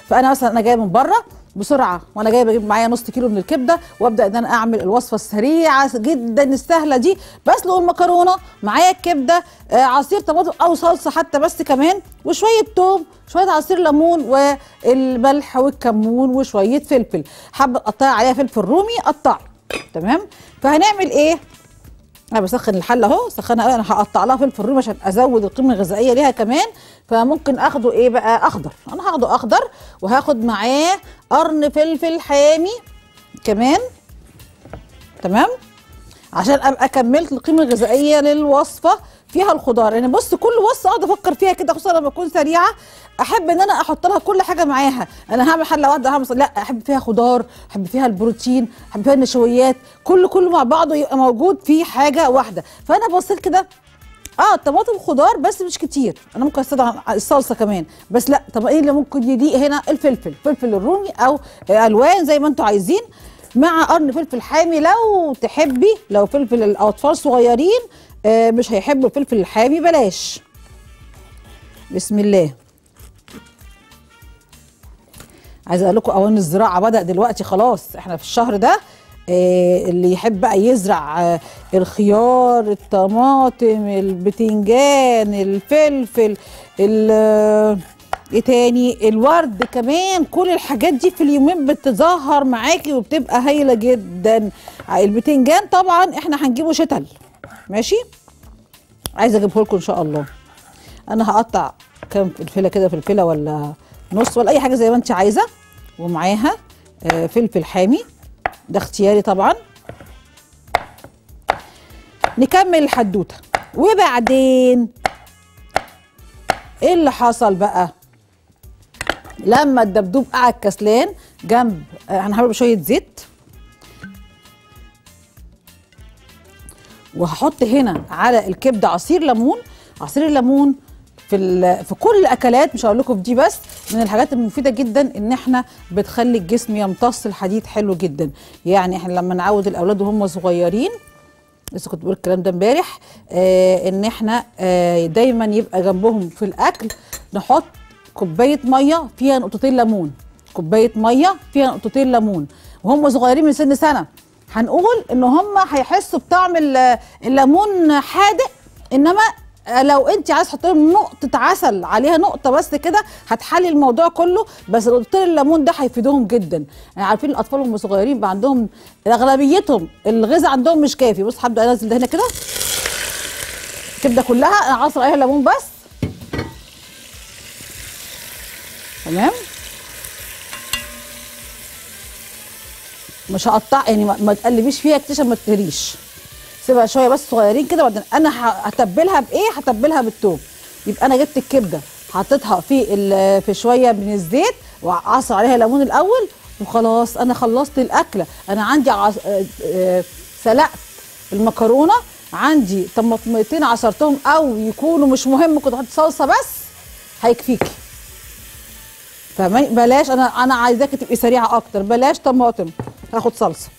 فانا مثلا انا جايه من بره بسرعه وانا جايه بجيب معايا نص كيلو من الكبده وابدا ان انا اعمل الوصفه السريعه جدا السهله دي بسلق المكرونه معايا الكبده آه عصير طماطم او صلصه حتى بس كمان وشويه توم شويه عصير ليمون والملح والكمون وشويه فلفل حابه تقطعي عليها فلفل رومي قطعي تمام فهنعمل ايه انا بسخن الحله اهو سخنها قوي انا هقطع لها فلفل رومي عشان ازود القيمه الغذائيه ليها كمان فممكن اخده ايه بقى اخضر انا هاخده اخضر وهاخد معاه قرن فلفل حامي كمان تمام عشان ابقى كملت القيمه الغذائيه للوصفه فيها الخضار يعني بص كل وصفه اقعد افكر فيها كده خصوصا لما اكون سريعه احب ان انا احط لها كل حاجه معاها انا هعمل حله واحده هعمل لا احب فيها خضار احب فيها البروتين احب فيها النشويات كله كله مع بعضه يبقى موجود في حاجه واحده فانا بصيت كده اه الطماطم خضار بس مش كتير انا ممكن استخدم الصلصه كمان بس لا طب ايه اللي ممكن يليق هنا الفلفل الفلفل الرومي او الوان زي ما انتم عايزين مع قرن فلفل حامي لو تحبي لو فلفل الاطفال صغيرين آه مش هيحبوا الفلفل الحامي بلاش بسم الله عايزه اقول لكم اوان الزراعه بدا دلوقتي خلاص احنا في الشهر ده آه اللي يحب بقى يزرع آه الخيار الطماطم البتنجان الفلفل ايه تاني الورد كمان كل الحاجات دي في اليومين بتظهر معاكي وبتبقى هايله جدا البتنجان طبعا احنا هنجيبه شتل ماشي عايزه اجيبه لكم ان شاء الله انا هقطع كام فلفله كده فلفله ولا نص ولا اي حاجه زي ما انت عايزه ومعاها آه فلفل حامي ده اختياري طبعا نكمل الحدوته وبعدين ايه اللي حصل بقى لما الدبدوب قعد كسلان جنب هنعمل شويه زيت وهحط هنا على الكبده عصير ليمون عصير الليمون في في كل الاكلات مش هقول لكم في دي بس من الحاجات المفيده جدا ان احنا بتخلي الجسم يمتص الحديد حلو جدا يعني احنا لما نعود الاولاد وهم صغيرين لسه كنت بقول الكلام ده امبارح آه ان احنا آه دايما يبقى جنبهم في الاكل نحط كوبايه ميه فيها نقطتين ليمون كوبايه ميه فيها نقطتين ليمون وهم صغيرين من سن سنه هنقول ان هم هيحسوا بطعم الليمون حادق انما لو انت عايز تحط لهم نقطه عسل عليها نقطه بس كده هتحلي الموضوع كله بس نقطتين الليمون ده هيفيدهم جدا يعني عارفين الاطفال وهم صغيرين بقى عندهم اغلبيتهم الغذاء عندهم مش كافي بص هبدا انزل ده هنا كده الكبده كلها انا عصر عليها ليمون بس تمام مش هقطع يعني ما تقلبيش فيها كتير عشان ما تهريش سيبها شويه بس صغيرين كده وبعدين انا هتبلها بايه هتبلها بالثوم يبقى انا جبت الكبده حطيتها في في شويه من الزيت وعصر عليها ليمون الاول وخلاص انا خلصت الاكله انا عندي عص... سلقت المكرونه عندي طماطمتين عصرتهم او يكونوا مش مهم كنت احط صلصه بس هيكفيكي فاهماني بلاش انا انا عايزاكي تبقي سريعه اكتر بلاش طماطم هاخد صلصه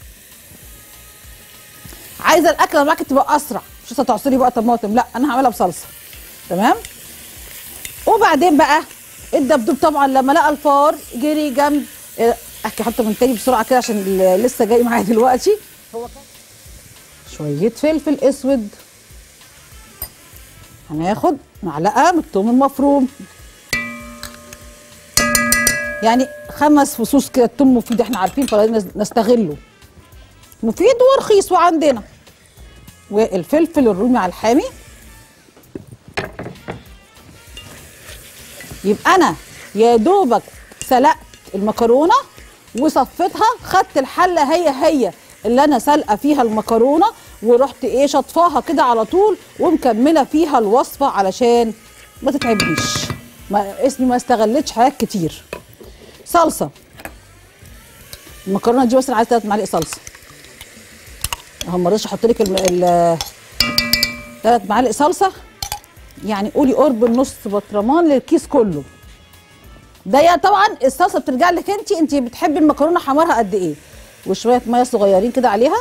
عايزه الاكله معاكي تبقى اسرع مش هتعصري بقى طماطم لا انا هعملها بصلصه تمام وبعدين بقى الدبدوب طبعا لما لقى الفار جري جنب احكي حطه من تاني بسرعه كده عشان لسه جاي معايا دلوقتي هو شويه فلفل اسود هناخد معلقه من الثوم المفروم يعني خمس فصوص كده الثوم مفيد احنا عارفين فلازم نستغله مفيد ورخيص وعندنا والفلفل الرومي على الحامي يبقى انا يا دوبك سلقت المكرونه وصفيتها خدت الحله هي هي اللي انا سلقه فيها المكرونه ورحت ايه شطفاها كده على طول ومكمله فيها الوصفه علشان ما تتعبنيش ما اسمي ما استغلتش حاجات كتير صلصه المكرونه دي بس انا عايزه 3 معالق صلصه اهو ما رضيتش احط لك ثلاث معالق صلصه يعني قولي قرب النص برطمان للكيس كله ده يا طبعا الصلصه بترجع لك انت انت بتحبي المكرونه حمارها قد ايه وشويه ميه صغيرين كده عليها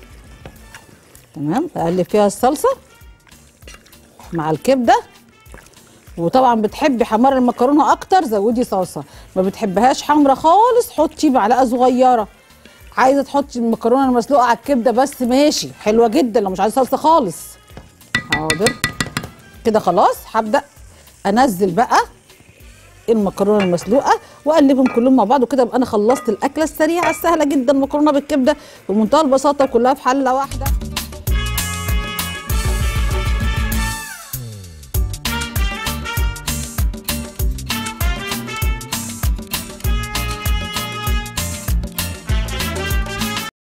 تمام اقلب فيها الصلصه مع الكبده وطبعا بتحبي حمار المكرونه اكتر زودي صلصه ما بتحبهاش حمرا خالص حطي معلقه صغيره عايزه تحطي المكرونه المسلوقه على الكبده بس ماشي حلوه جدا لو مش عايزه صلصه خالص حاضر كده خلاص هبدا انزل بقى المكرونه المسلوقه واقلبهم كلهم مع بعض وكده ابقى انا خلصت الاكله السريعه السهله جدا مكرونه بالكبده بمنتهى البساطه كلها في حله واحده